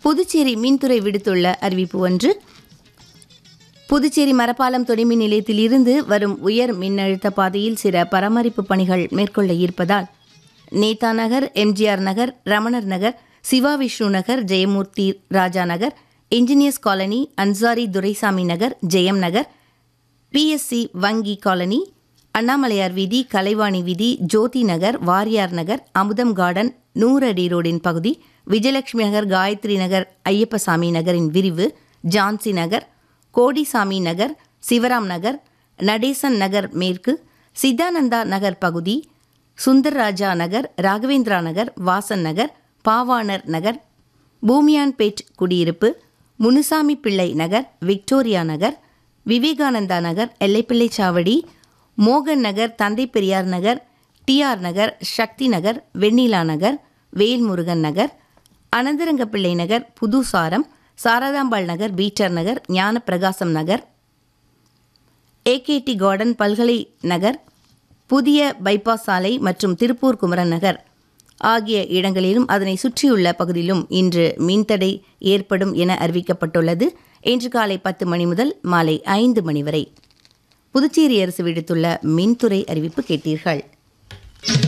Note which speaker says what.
Speaker 1: புதுச்சேரி மின்துறை விடுத்துள்ள அறிவிப்பு ஒன்று புதுச்சேரி மரப்பாலம் துணைமின் நிலையத்தில் இருந்து வரும் உயர் மின்னழுத்த பாதையில் சில பராமரிப்பு பணிகள் மேற்கொள்ள இருப்பதால் Netha Nagar MGR Nagar Ramanar Nagar Siva Vishnu Nagar Jayamoorthy Raja Nagar engineers colony Ansari Duraisamy Nagar Jayam Nagar BSC வங்கி காலனி அண்ணாமலையார் வீதி கலைவாணி வீதி ஜோதி நகர் வாரியார் நகர் அமுதம் கார்டன் நூறடி ரோடின் பகுதி விஜயலட்சுமி நகர் காயத்ரி நகர் ஐயப்பசாமி நகரின் விரிவு ஜான்சி நகர் கோடிசாமி நகர் சிவராம் நகர் நடேசன் நகர் மேற்கு சித்தானந்தா நகர் பகுதி சுந்தர்ராஜா நகர் ராகவேந்திரா நகர் வாசன் நகர் பாவாணர் நகர் பூமியான்பேட் குடியிருப்பு முனுசாமி பிள்ளை நகர் விக்டோரியா நகர் விவேகானந்தா நகர் எல்லைப்பிள்ளை சாவடி மோகன் நகர் தந்தை Periyar Nagar TR Nagar Sakthi Nagar Vennila Nagar Velmurugan Nagar Anandarangapillai Nagar Pudusaram Saradambal Nagar Peter Nagar Gnanaprakasam Nagar AKT garden Palkalai Nagar புதிய பைபாஸ் சாலை மற்றும் திருப்பூர் குமரன் நகர் ஆகிய இடங்களிலும் அதனை சுற்றியுள்ள பகுதியிலும் இன்று மின்தடை ஏற்படும் என அறிவிக்கப்பட்டுள்ளது இன்று காலை பத்து மணி முதல் மாலை ஐந்து மணி வரை புதுச்சேரி அரசு விடுத்துள்ள மின்துறை அறிவிப்பு கேட்டீர்கள்